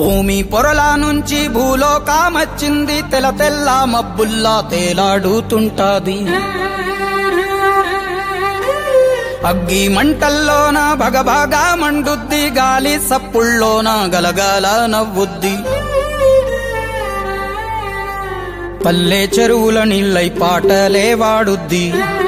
భూమి పొరల నుంచి భూలోకామచ్చింది తెల తెల్ల మబ్బుల్లా తేలాడుతుంటాది అగ్గి మంటల్లోన భగభగా మండుద్ది గాలి సప్పుల్లోన గలగల నవ్వుద్ది పల్లె చెరువుల నీళ్ళై పాటలే వాడుద్ది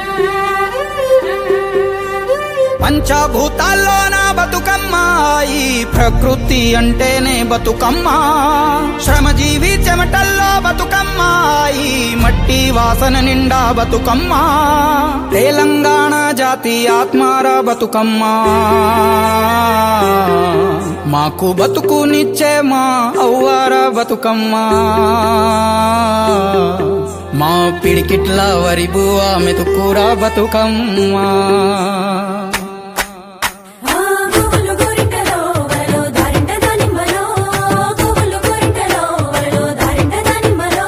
పంచభూతాల్లోన బతుకమ్మ ఈ ప్రకృతి అంటేనే బతుకమ్మ శ్రమజీవి చెమటల్లో బతుకమ్మ ఈ మట్టి వాసన నిండా బతుకమ్మ తెలంగాణ జాతి ఆత్మార బతుకమ్మ మాకు బతుకునిచ్చే మా అవ్వార బతుకమ్మ మా పిడికిట్ల వరి బువ్వ మెతుకురా బతుకమ్మ ఆ గోగులు గోరింటలో వరలో దారింట దానిమ్మలో గోగులు గోరింటలో వరలో దారింట దానిమ్మలో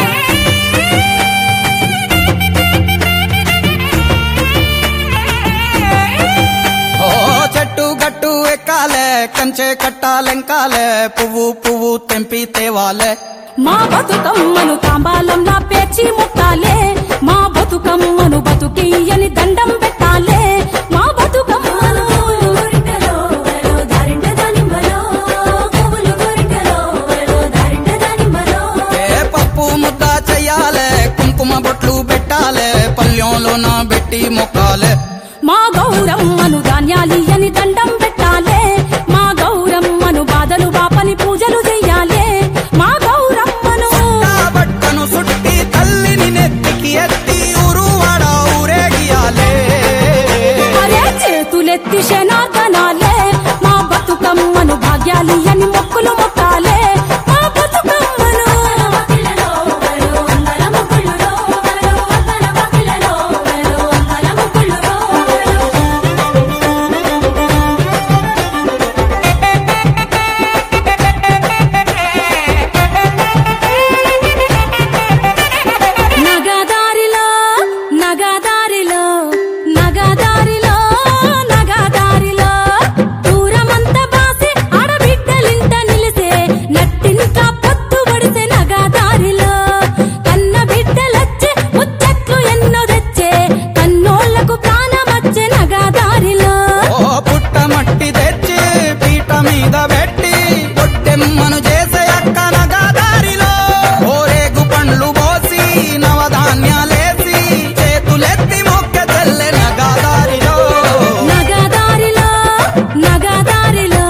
ఓ చెట్టు గట్టు ఎక్కాలే కంచె కట్టాలెంకాలే పువ్వు పువ్వు తెంపి తేవాలే మా బతుకమ్మను తాంబాలంలా పేర్చి ముట్టాలే మా బతుకమ్మను బతుకియ్యని దండం పెట్టాలే మా బతుకమ్మను గోరింటలో వరలో దారింట దానిమ్మలో గోగులు గోరింటలో వరలో దారింట దానిమ్మలో ఏ పప్పు ముద్ద చెయ్యాలే కుంకుమ బొట్లు పెట్టాలే పల్లెంలో నా పెట్టి మొక్కాలే మా గౌరమ్మను ధాన్యాలియని దండం పెట్టాలే మా గౌరమ్మను బాధలు బాపని పూజలు చెయ్యాలే మా గౌరమ్మను నా బట్టను సుట్టి తల్లిని నెత్తికి ఎత్తి ఊరు వాడ ఊరేగియాలే మరే చేతులెత్తి శనార్దనాలే మా బతుకమ్మను భాగ్యాలియని మొక్కులు మొక్కాలే మా బతుకమ్మను నగదారిలో నగదారిలో నగదారిలో నగదారిలో దూరమంత బాసి ఆడబిడ్డలింట నిలిసే నట్టింట పొత్తు పడిసే నగదారిలో కన్న బిడ్డలొచ్చే ముచ్చట్లు ఎన్నో తెచ్చే కన్నోళ్లకు ప్రాణమచ్చే నగదారిలో ఓ పుట్ట మట్టి తెచ్చి పీట మీద పెట్టి పొట్టెమ్మను చేసే అక్క నగదారిలో ఓరేగు పండ్లు పోసి నవధాన్యాలేసి చేతులెత్తి మొక్క చెల్లె నగదారిలో నగదారిలో నగదారిలో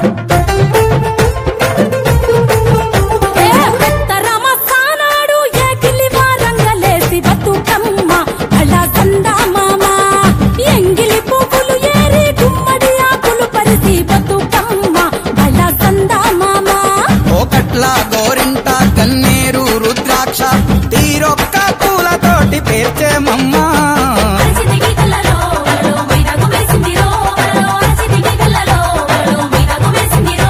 ఏ పెత్తరమ సానాడు ఏ కిలివా రంగలేసి బతుకమ్మ అళ సందా మామ ఎంగిలి పువ్వులు ఏరి గుమ్మడి ఆకులు పరిసి బతుకమ్మ అళ సందా మామ ఓ కట్ల గోరింట కన్నేరు రుద్రాక్ష తీరొక్క పూలతోటి పేర్చేమమ్మ అరచితికి కల్లలో వరలో మైదాకు వేసిందిరో వరలో అరచితికి కల్లలో వరలో మైదాకు వేసిందిరో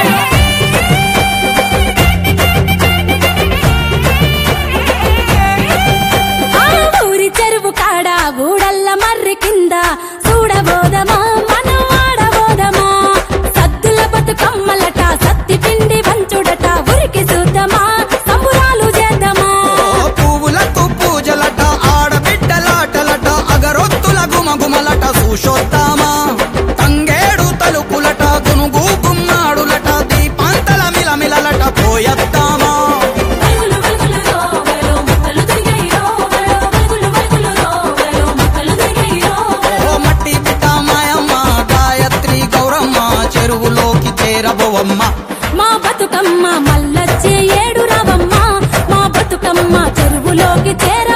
ఆ ఊరి చెరువు కాడ ఊడల్ల మర్రి కింద చూడబోదమా మనం ఆడబోదమా సద్దుల బతుకమ్మలట సత్తి పిండి వంచుడట ఉరికి చూద్దామా సంబురాలు చేద్దామా ఓ పువ్వులకు పూజలట ఆడబిడ్డలాటలట అగరొత్తుల గుమగుమలట చూసొద్దామా తంగేడు తలుపులట గునుగు గుమ్మాడులట దీపాంతల మిలమిలలట పోయొద్దామా వలుగులు వలుగులురో వలలో మొక్కలు తిరిగాయిరో వలలో వలుగులు వలుగులురో వలలో మొక్కలు తిరిగాయిరో ఓ మట్టి బిడ్డ మాయమ్మ గాయత్రి గౌరమ్మ చెరువులోకి చేరబోవమ్మ మా బతుకమ్మ మల్లచ్చే ఏడు రావమ్మ మా బతుకమ్మ చెరువులోకి చేర